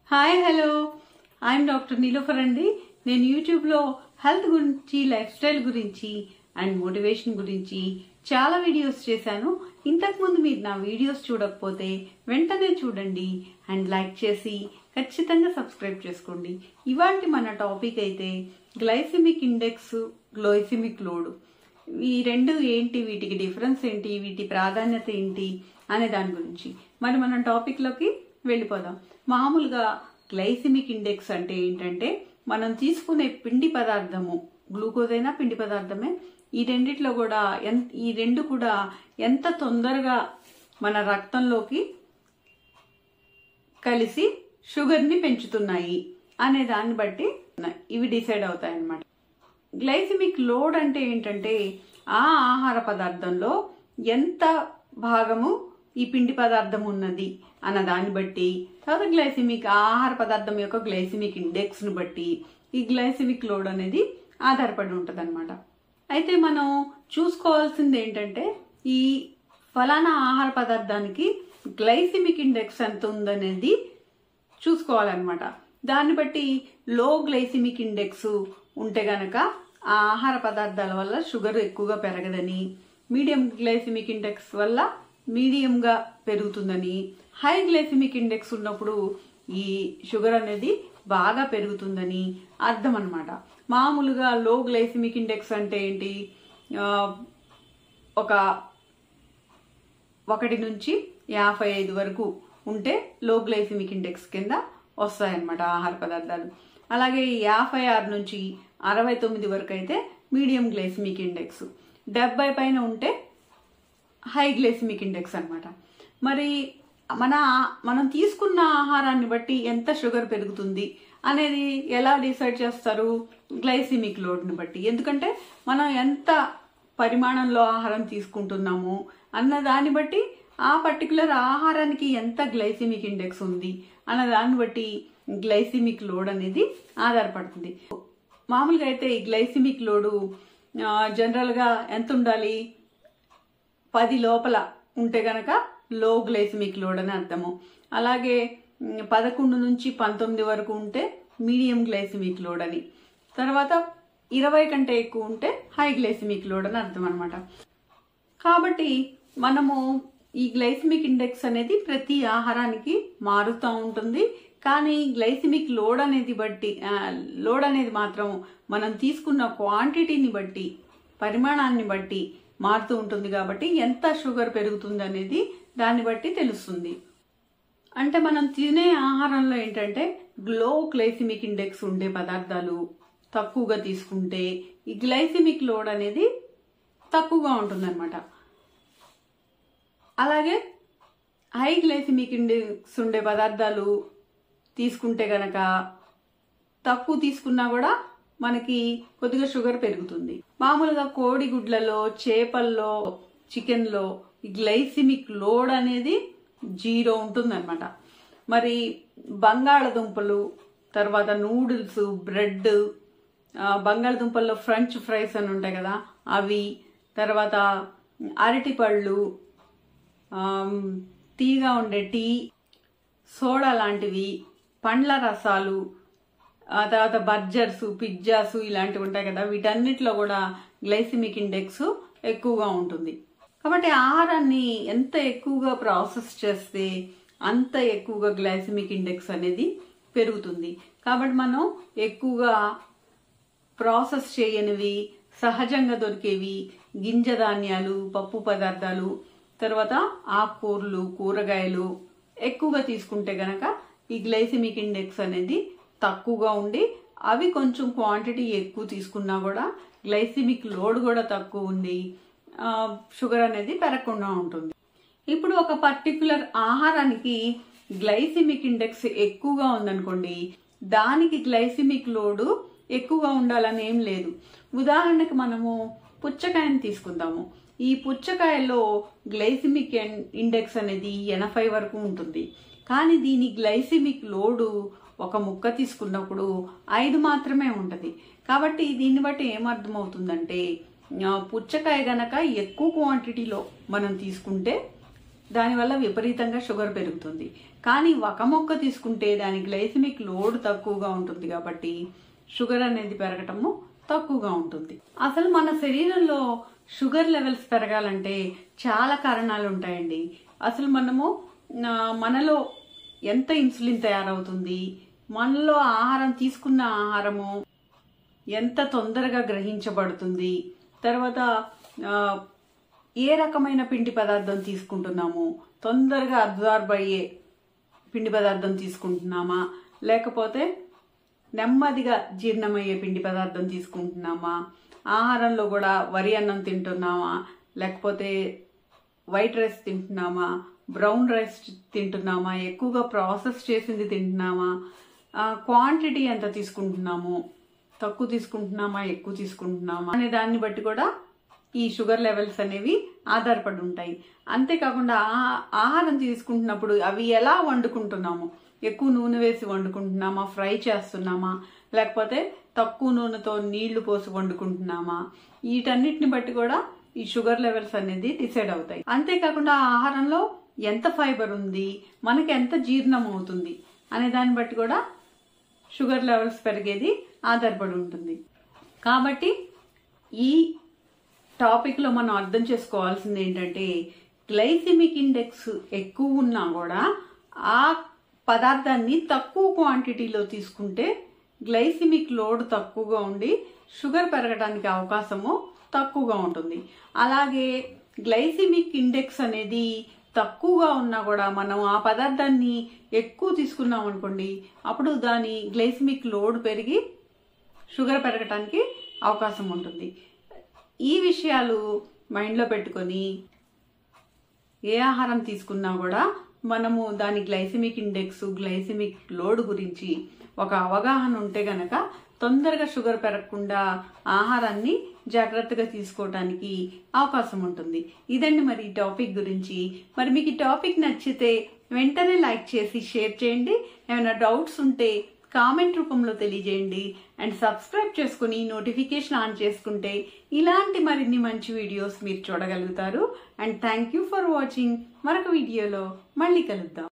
hi hello I'm doctor Niloufer అండి నేను యూట్యూబ్లో హెల్త్ గురించి లైఫ్ స్టైల్ గురించి అండ్ మోటివేషన్ గురించి చాలా వీడియోస్ చేశాను ఇంతకుముందు మీరు నా వీడియోస్ చూడకపోతే వెంటనే చూడండి అండ్ లైక్ చేసి ఖచ్చితంగా సబ్స్క్రైబ్ చేసుకోండి ఇవాళ మన టాపిక్ అయితే గ్లైసిమిక్ ఇండెక్స్ గ్లైసిమిక్ లోడ్ ఈ రెండు ఏంటి వీటికి డిఫరెన్స్ ఏంటి వీటి ప్రాధాన్యత ఏంటి అనే దాని గురించి మరి మనం టాపిక్లోకి వెళ్ళిపోదాం మామూలుగా గ్లైసిమిక్ ఇండెక్స్ అంటే ఏంటంటే మనం తీసుకునే పిండి పదార్థము గ్లూకోజ్ అయినా పిండి పదార్థమే ఈ రెండిట్లో కూడా ఎన్ ఈ రెండు కూడా ఎంత తొందరగా మన రక్తంలోకి కలిసి షుగర్ని పెంచుతున్నాయి అనే దాన్ని బట్టి ఇవి డిసైడ్ అవుతాయి అన్నమాట గ్లైసిమిక్ లోడ్ అంటే ఏంటంటే ఆ ఆహార పదార్థంలో ఎంత భాగము ఈ పిండి పదార్థం ఉన్నది అన్న దాన్ని బట్టి తర్వాత గ్లైసిమిక్ ఆ ఆహార పదార్థం యొక్క గ్లైసిమిక్ ఇండెక్స్ను బట్టి ఈ గ్లైసిమిక్ లోడ్ అనేది ఆధారపడి ఉంటుంది అయితే మనం చూసుకోవాల్సింది ఏంటంటే ఈ ఫలానా ఆహార పదార్థానికి గ్లైసిమిక్ ఇండెక్స్ ఎంత ఉందనేది చూసుకోవాలన్నమాట దాన్ని బట్టి లో గ్లైసిమిక్ ఇండెక్స్ ఉంటే గనక ఆ ఆహార పదార్థాల వల్ల షుగర్ ఎక్కువగా పెరగదని మీడియం గ్లైసిమిక్ ఇండెక్స్ వల్ల మీడియంగా పెరుగుతుందని హై గ్లైసిమిక్ ఇండెక్స్ ఉన్నప్పుడు ఈ షుగర్ అనేది బాగా పెరుగుతుందని అర్థం అనమాట మామూలుగా లో గ్లైసిమిక్ ఇండెక్స్ అంటే ఏంటి ఆ, ఒక ఒకటి నుంచి యాభై ఐదు వరకు ఉంటే లో గ్లైసిమిక్ ఇండెక్స్ కింద వస్తాయన్నమాట ఆహార పదార్థాలు అలాగే యాభై ఆరు నుంచి అరవై తొమ్మిది వరకు అయితే మీడియం గ్లైసిమిక్ ఇండెక్స్ డెబ్బై పైన ఉంటే హై గ్లైసిమిక్ ఇండెక్స్ అన్నమాట మరి మన మనం తీసుకున్న ఆహారాన్ని బట్టి ఎంత షుగర్ పెరుగుతుంది అనేది ఎలా డిసైడ్ చేస్తారు గ్లైసిమిక్ లోడ్ని బట్టి ఎందుకంటే మనం ఎంత పరిమాణంలో ఆహారం తీసుకుంటున్నాము అన్న దాన్ని బట్టి ఆ పర్టికులర్ ఆహారానికి ఎంత గ్లైసిమిక్ ఇండెక్స్ ఉంది అన్న దాన్ని బట్టి గ్లైసిమిక్ లోడ్ అనేది ఆధారపడుతుంది మామూలుగా అయితే ఈ గ్లైసిమిక్ లోడు ఆ, జనరల్గా ఎంత ఉండాలి పది లోపల ఉంటే గనక లో గ్లైసిమిక్ లోడ్ అని అర్థము అలాగే మ్, పదకొండు నుంచి పంతొమ్మిది వరకు ఉంటే మీడియం గ్లైసిమిక్ లోడ్ అని తర్వాత ఇరవై కంటే ఎక్కువ ఉంటే హై గ్లైసిమిక్ లోడ్ అని అర్థం అనమాట కాబట్టి మనము ఈ గ్లైసిమిక్ ఇండెక్స్ అనేది ప్రతి ఆహారానికి మారుతూ ఉంటుంది కానీ గ్లైసిమిక్ లోడ్ అనేది బట్టి ఆ, లోడ్ అనేది మాత్రం మనం తీసుకున్న క్వాంటిటీని బట్టి పరిమాణాన్ని బట్టి మారుతూ ఉంటుంది కాబట్టి ఎంత షుగర్ పెరుగుతుంది అనేది దాన్ని బట్టి తెలుస్తుంది అంటే మనం తినే ఆహారంలో ఏంటంటే గ్లో గ్లైసిమిక్ ఇండెక్స్ ఉండే పదార్థాలు తక్కువగా తీసుకుంటే ఈ గ్లైసిమిక్ లోడ్ అనేది తక్కువగా ఉంటుందన్నమాట అలాగే హై గ్లైసిమిక్ ఇండెక్స్ ఉండే పదార్థాలు తీసుకుంటే గనక తక్కువ తీసుకున్నా కూడా మనకి కొద్దిగా షుగర్ పెరుగుతుంది మామూలుగా కోడిగుడ్లలో చేపల్లో చికెన్లో ఈ గ్లైసిమిక్ లోడ్ అనేది జీరో ఉంటుందన్నమాట మరి బంగాళదుంపలు తర్వాత నూడిల్స్ బ్రెడ్ ఆ, బంగాళదుంపల్లో ఫ్రెంచ్ ఫ్రైస్ అని ఉంటాయి కదా అవి తర్వాత అరటిపళ్ళు ఆమ్, టీగా ఉండే టీ సోడా లాంటివి పండ్ల రసాలు ఆ తర్వాత బర్జర్స్ పిజ్జాస్ ఇలాంటివి ఉంటాయి కదా వీటన్నిటిలో కూడా గ్లైసిమిక్ ఇండెక్స్ ఎక్కువగా ఉంటుంది కాబట్టి ఆహారాన్ని ఎంత ఎక్కువగా ప్రాసెస్ చేస్తే అంత ఎక్కువగా గ్లైసిమిక్ ఇండెక్స్ అనేది పెరుగుతుంది కాబట్టి మనం ఎక్కువగా ప్రాసెస్ చేయనివి సహజంగా దొరికేవి గింజ ధాన్యాలు పప్పు పదార్థాలు తర్వాత ఆకుకూరలు కూరగాయలు ఎక్కువగా తీసుకుంటే గనక ఈ గ్లైసిమిక్ ఇండెక్స్ అనేది తక్కువగా ఉండి అవి కొంచెం క్వాంటిటీ ఎక్కువ తీసుకున్నా కూడా గ్లైసిమిక్ లోడ్ కూడా తక్కువ ఉండి ఆ, షుగర్ అనేది పెరగకుండా ఉంటుంది ఇప్పుడు ఒక పర్టికులర్ ఆహారానికి గ్లైసిమిక్ ఇండెక్స్ ఎక్కువగా ఉందనుకోండి దానికి గ్లైసిమిక్ లోడు ఎక్కువగా ఉండాలని ఏం లేదు ఉదాహరణకు మనము పుచ్చకాయని తీసుకుందాము ఈ పుచ్చకాయలో గ్లైసిమిక్ ఎన్- ఇండెక్స్ అనేది ఎనభై వరకు ఉంటుంది కానీ దీని గ్లైసిమిక్ లోడు ఒక ముక్క తీసుకున్నప్పుడు ఐదు మాత్రమే ఉంటుంది కాబట్టి దీన్ని బట్టి ఏమర్థమవుతుందంటే ఆ, పుచ్చకాయ గనక ఎక్కువ క్వాంటిటీలో మనం తీసుకుంటే దానివల్ల విపరీతంగా షుగర్ పెరుగుతుంది కానీ ఒక మొక్క తీసుకుంటే దాని గ్లైసిమిక్ లోడ్ తక్కువగా ఉంటుంది కాబట్టి షుగర్ అనేది పెరగటము తక్కువగా ఉంటుంది అసలు మన శరీరంలో షుగర్ లెవెల్స్ పెరగాలంటే చాలా కారణాలు ఉంటాయండి అసలు మనము ఆ, మనలో ఎంత ఇన్సులిన్ తయారవుతుంది మనలో ఆహారం తీసుకున్న ఆహారము ఎంత తొందరగా గ్రహించబడుతుంది తర్వాత ఆ, ఏ రకమైన పిండి పదార్థం తీసుకుంటున్నాము తొందరగా అబ్జార్బ్ అయ్యే పిండి పదార్థం తీసుకుంటున్నామా లేకపోతే నెమ్మదిగా జీర్ణమయ్యే పిండి పదార్థం తీసుకుంటున్నామా ఆహారంలో కూడా వరి అన్నం తింటున్నామా లేకపోతే వైట్ రైస్ తింటున్నామా బ్రౌన్ రైస్ తింటున్నామా ఎక్కువగా ప్రాసెస్ చేసింది తింటున్నామా క్వాంటిటీ ఎంత తీసుకుంటున్నాము తక్కువ తీసుకుంటున్నామా ఎక్కువ తీసుకుంటున్నామా అనే దాన్ని బట్టి కూడా ఈ షుగర్ లెవెల్స్ అనేవి ఆధారపడి ఉంటాయి అంతేకాకుండా ఆ- ఆహారం తీసుకుంటున్నప్పుడు అవి ఎలా వండుకుంటున్నాము ఎక్కువ నూనె వేసి వండుకుంటున్నామా ఫ్రై చేస్తున్నామా లేకపోతే తక్కువ నూనెతో నీళ్లు పోసి వండుకుంటున్నామా వీటన్నిటిని బట్టి కూడా ఈ షుగర్ లెవెల్స్ అనేది డిసైడ్ అవుతాయి అంతేకాకుండా ఆ ఆహారంలో ఎంత ఫైబర్ ఉంది మనకి ఎంత జీర్ణం అవుతుంది అనే దాన్ని బట్టి కూడా షుగర్ లెవెల్స్ పెరిగేది ఆధారపడి ఉంటుంది కాబట్టి ఈ టాపిక్లో మనం అర్థం చేసుకోవాల్సింది ఏంటంటే గ్లైసిమిక్ ఇండెక్స్ ఎక్కువ ఉన్నా కూడా ఆ పదార్థాన్ని తక్కువ క్వాంటిటీలో తీసుకుంటే గ్లైసిమిక్ లోడ్ తక్కువగా ఉండి షుగర్ పెరగడానికి అవకాశము తక్కువగా ఉంటుంది అలాగే గ్లైసిమిక్ ఇండెక్స్ అనేది తక్కువగా ఉన్నా కూడా మనం ఆ పదార్థాన్ని ఎక్కువ తీసుకున్నాం అనుకోండి అప్పుడు దాని గ్లైసిమిక్ లోడ్ పెరిగి షుగర్ పెరగటానికి అవకాశం ఉంటుంది ఈ విషయాలు మైండ్లో పెట్టుకొని ఏ ఆహారం తీసుకున్నా కూడా మనము దాని గ్లైసిమిక్ ఇండెక్స్ గ్లైసిమిక్ లోడ్ గురించి ఒక అవగాహన ఉంటే గనక తొందరగా షుగర్ పెరగకుండా ఆహారాన్ని జాగ్రత్తగా తీసుకోవడానికి అవకాశం ఉంటుంది ఇదండి మరి ఈ టాపిక్ గురించి మరి మీకు ఈ టాపిక్ నచ్చితే వెంటనే లైక్ చేసి షేర్ చేయండి ఏమైనా డౌట్స్ ఉంటే కామెంట్ రూపంలో తెలియజేయండి అండ్ సబ్స్క్రైబ్ చేసుకుని నోటిఫికేషన్ ఆన్ చేసుకుంటే ఇలాంటి మరిన్ని మంచి వీడియోస్ మీరు చూడగలుగుతారు and thank you for watching మరొక వీడియోలో మళ్ళీ కలుద్దాం